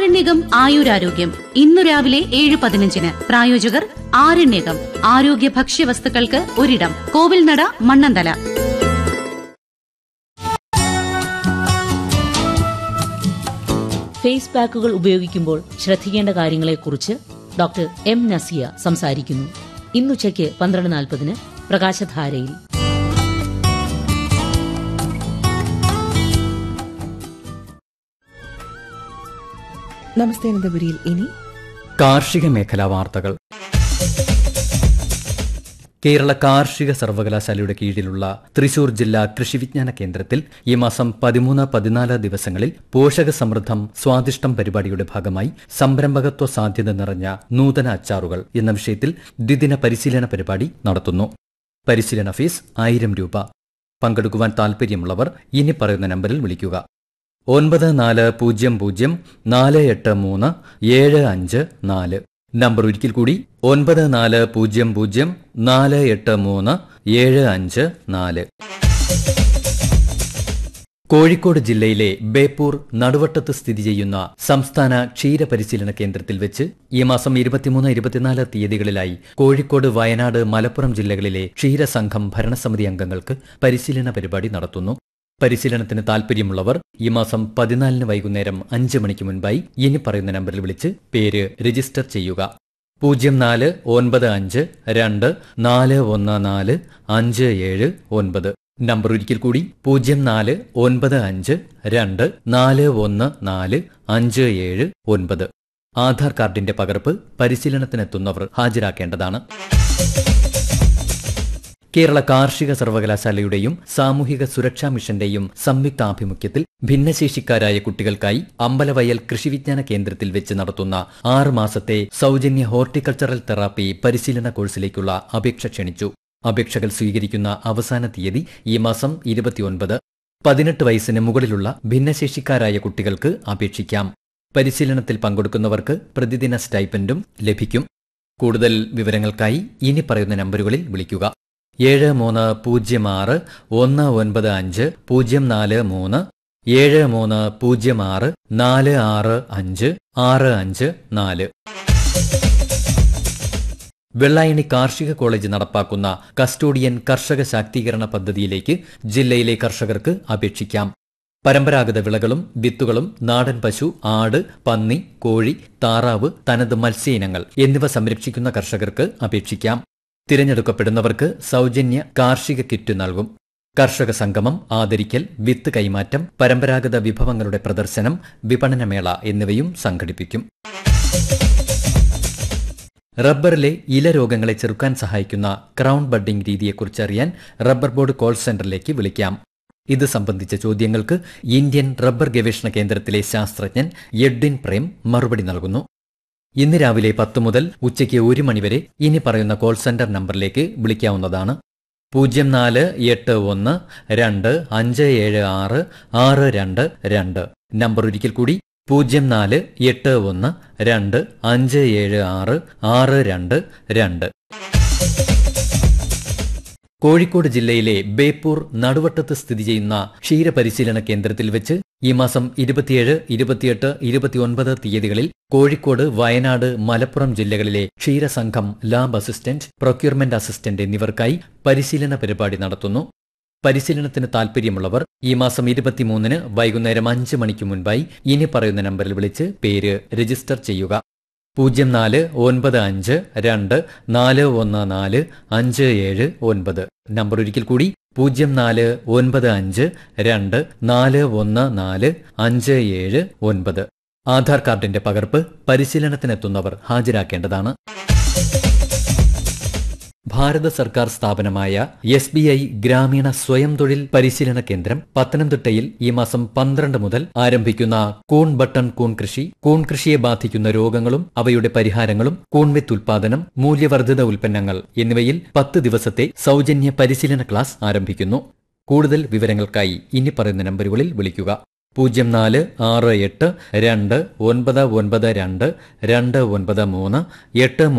ആരണ്യകം ആയുരാരോഗ്യം ഇന്നു രാവിലെ ഏഴ് പതിനഞ്ചിന് പ്രായോജകർ ആരണ്യകം ആരോഗ്യ ഭക്ഷ്യവസ്തുക്കൾക്ക് ഒരിടം കോവിൽനട മണ്ണന്തല ഫേസ് പാക്കുകൾ ഉപയോഗിക്കുമ്പോൾ ശ്രദ്ധിക്കേണ്ട കാര്യങ്ങളെക്കുറിച്ച് ഡോക്ടർ എം നസിയ സംസാരിക്കുന്നു ഇന്നുച്ചയ്ക്ക് പന്ത്രണ്ട് നാൽപ്പതിന് പ്രകാശധാരയിൽ നമസ്തേ അനന്തപുരിയിൽ ഇനി കാർഷിക മേഖലാ വാർത്തകൾ കേരള കാർഷിക സർവകലാശാലയുടെ കീഴിലുള്ള തൃശൂർ ജില്ലാ കൃഷി വിജ്ഞാന കേന്ദ്രത്തിൽ ഈ മാസം പതിമൂന്ന് പതിനാല് ദിവസങ്ങളിൽ പോഷക സമൃദ്ധം സ്വാദിഷ്ടം പരിപാടിയുടെ ഭാഗമായി സംരംഭകത്വ സാധ്യത നിറഞ്ഞ നൂതന അച്ചാറുകൾ എന്ന വിഷയത്തിൽ ദ്വിദിന പരിശീലന പരിപാടി നടത്തുന്നു പരിശീലന ഫീസ് ആയിരം രൂപ പങ്കെടുക്കുവാൻ താൽപ്പര്യമുള്ളവർ ഇനി പറയുന്ന നമ്പറിൽ വിളിക്കുക ഒൻപത് നാല് പൂജ്യം പൂജ്യം നാല് എട്ട് മൂന്ന് ഏഴ് അഞ്ച് നാല് നമ്പർ ഒരിക്കൽ കൂടി ഒൻപത് നാല് പൂജ്യം പൂജ്യം നാല് എട്ട് മൂന്ന് ഏഴ് അഞ്ച് നാല് കോഴിക്കോട് ജില്ലയിലെ ബേപ്പൂർ നടുവട്ടത്ത് സ്ഥിതി ചെയ്യുന്ന സംസ്ഥാന ക്ഷീര പരിശീലന കേന്ദ്രത്തിൽ വെച്ച് ഈ മാസം ഇരുപത്തിമൂന്ന് ഇരുപത്തിനാല് തീയതികളിലായി കോഴിക്കോട് വയനാട് മലപ്പുറം ജില്ലകളിലെ ക്ഷീരസംഘം ഭരണസമിതി അംഗങ്ങൾക്ക് പരിശീലന പരിപാടി നടത്തുന്നു പരിശീലനത്തിന് താൽപ്പര്യമുള്ളവർ ഈ മാസം പതിനാലിന് വൈകുന്നേരം അഞ്ച് മണിക്ക് മുൻപായി ഇനി പറയുന്ന നമ്പറിൽ വിളിച്ച് പേര് രജിസ്റ്റർ ചെയ്യുക പൂജ്യം നാല് ഒൻപത് അഞ്ച് രണ്ട് നാല് ഒന്ന് നാല് അഞ്ച് ഏഴ് ഒൻപത് നമ്പർ ഒരിക്കൽ കൂടി പൂജ്യം നാല് ഒൻപത് അഞ്ച് രണ്ട് നാല് ഒന്ന് നാല് അഞ്ച് ഏഴ് ഒൻപത് ആധാർ കാർഡിന്റെ പകർപ്പ് പരിശീലനത്തിനെത്തുന്നവർ ഹാജരാക്കേണ്ടതാണ് കേരള കാർഷിക സർവകലാശാലയുടെയും സാമൂഹിക സുരക്ഷാ മിഷന്റെയും സംയുക്ത ആഭിമുഖ്യത്തിൽ ഭിന്നശേഷിക്കാരായ കുട്ടികൾക്കായി അമ്പലവയൽ കൃഷിവിജ്ഞാന കേന്ദ്രത്തിൽ വെച്ച് നടത്തുന്ന ആറ് മാസത്തെ സൗജന്യ ഹോർട്ടിക്കൾച്ചറൽ തെറാപ്പി പരിശീലന കോഴ്സിലേക്കുള്ള അപേക്ഷ ക്ഷണിച്ചു അപേക്ഷകൾ സ്വീകരിക്കുന്ന അവസാന തീയതി ഈ മാസം ഇരുപത്തിയൊൻപത് പതിനെട്ട് വയസ്സിന് മുകളിലുള്ള ഭിന്നശേഷിക്കാരായ കുട്ടികൾക്ക് അപേക്ഷിക്കാം പരിശീലനത്തിൽ പങ്കെടുക്കുന്നവർക്ക് പ്രതിദിന സ്റ്റൈപ്പൻഡും ലഭിക്കും കൂടുതൽ വിവരങ്ങൾക്കായി ഇനി പറയുന്ന നമ്പറുകളിൽ വിളിക്കുക ഏഴ് മൂന്ന് പൂജ്യം ആറ് ഒന്ന് ഒൻപത് അഞ്ച് പൂജ്യം നാല് മൂന്ന് ഏഴ് മൂന്ന് പൂജ്യം ആറ് നാല് ആറ് അഞ്ച് ആറ് അഞ്ച് നാല് വെള്ളായണി കാർഷിക കോളേജ് നടപ്പാക്കുന്ന കസ്റ്റോഡിയൻ കർഷക ശാക്തീകരണ പദ്ധതിയിലേക്ക് ജില്ലയിലെ കർഷകർക്ക് അപേക്ഷിക്കാം പരമ്പരാഗത വിളകളും വിത്തുകളും നാടൻ പശു ആട് പന്നി കോഴി താറാവ് തനത് മത്സ്യ ഇനങ്ങൾ എന്നിവ സംരക്ഷിക്കുന്ന കർഷകർക്ക് അപേക്ഷിക്കാം തിരഞ്ഞെടുക്കപ്പെടുന്നവർക്ക് സൗജന്യ കാർഷിക കിറ്റ് നൽകും കർഷക സംഗമം ആദരിക്കൽ വിത്ത് കൈമാറ്റം പരമ്പരാഗത വിഭവങ്ങളുടെ പ്രദർശനം വിപണനമേള എന്നിവയും സംഘടിപ്പിക്കും റബ്ബറിലെ ഇല രോഗങ്ങളെ ചെറുക്കാൻ സഹായിക്കുന്ന ക്രൗൺ ബഡ്ഡിംഗ് രീതിയെക്കുറിച്ച് അറിയാൻ റബ്ബർ ബോർഡ് കോൾ സെന്ററിലേക്ക് വിളിക്കാം ഇത് സംബന്ധിച്ച ചോദ്യങ്ങൾക്ക് ഇന്ത്യൻ റബ്ബർ ഗവേഷണ കേന്ദ്രത്തിലെ ശാസ്ത്രജ്ഞൻ എഡ്വിൻ പ്രേം മറുപടി നൽകുന്നു ഇന്ന് രാവിലെ പത്ത് മുതൽ ഉച്ചയ്ക്ക് ഒരു മണിവരെ ഇനി പറയുന്ന കോൾ സെന്റർ നമ്പറിലേക്ക് വിളിക്കാവുന്നതാണ് പൂജ്യം നാല് എട്ട് ഒന്ന് രണ്ട് അഞ്ച് ഏഴ് ആറ് ആറ് രണ്ട് രണ്ട് നമ്പർ ഒരിക്കൽ കൂടി പൂജ്യം നാല് എട്ട് ഒന്ന് രണ്ട് അഞ്ച് ഏഴ് ആറ് ആറ് രണ്ട് രണ്ട് കോഴിക്കോട് ജില്ലയിലെ ബേപ്പൂർ നടുവട്ടത്ത് സ്ഥിതി ചെയ്യുന്ന ക്ഷീരപരിശീലന കേന്ദ്രത്തിൽ വെച്ച് ഈ മാസം ഇരുപത്തിയേഴ് ഇരുപത്തിയെട്ട് ഇരുപത്തിയൊൻപത് തീയതികളിൽ കോഴിക്കോട് വയനാട് മലപ്പുറം ജില്ലകളിലെ ക്ഷീരസംഘം ലാബ് അസിസ്റ്റന്റ് പ്രൊക്യൂർമെന്റ് അസിസ്റ്റന്റ് എന്നിവർക്കായി പരിശീലന പരിപാടി നടത്തുന്നു പരിശീലനത്തിന് താൽപ്പര്യമുള്ളവർ ഈ മാസം ഇരുപത്തിമൂന്നിന് വൈകുന്നേരം അഞ്ച് മണിക്ക് മുൻപായി ഇനി പറയുന്ന നമ്പറിൽ വിളിച്ച് പേര് രജിസ്റ്റർ ചെയ്യുക പൂജ്യം നാല് ഒൻപത് അഞ്ച് രണ്ട് നാല് ഒന്ന് നാല് അഞ്ച് ഏഴ് ഒൻപത് നമ്പർ ഒരിക്കൽ കൂടി പൂജ്യം നാല് ഒൻപത് അഞ്ച് രണ്ട് നാല് ഒന്ന് നാല് അഞ്ച് ഏഴ് ഒൻപത് ആധാർ കാർഡിന്റെ പകർപ്പ് പരിശീലനത്തിനെത്തുന്നവർ ഹാജരാക്കേണ്ടതാണ് ഭാരത സർക്കാർ സ്ഥാപനമായ എസ് ബി ഐ ഗ്രാമീണ സ്വയം തൊഴിൽ പരിശീലന കേന്ദ്രം പത്തനംതിട്ടയിൽ ഈ മാസം പന്ത്രണ്ട് മുതൽ ആരംഭിക്കുന്ന കൂൺ ബട്ടൺ കൂൺ കൃഷി കൂൺ കൃഷിയെ ബാധിക്കുന്ന രോഗങ്ങളും അവയുടെ പരിഹാരങ്ങളും കൂൺവിത്ത് ഉൽപാദനം മൂല്യവർദ്ധിത ഉൽപ്പന്നങ്ങൾ എന്നിവയിൽ പത്ത് ദിവസത്തെ സൗജന്യ പരിശീലന ക്ലാസ് ആരംഭിക്കുന്നു കൂടുതൽ വിവരങ്ങൾക്കായി ഇനി പറയുന്ന നമ്പറുകളിൽ വിളിക്കുക പൂജ്യം നാല് ആറ് എട്ട് രണ്ട് ഒൻപത് ഒൻപത് രണ്ട് രണ്ട് ഒൻപത് മൂന്ന് എട്ട്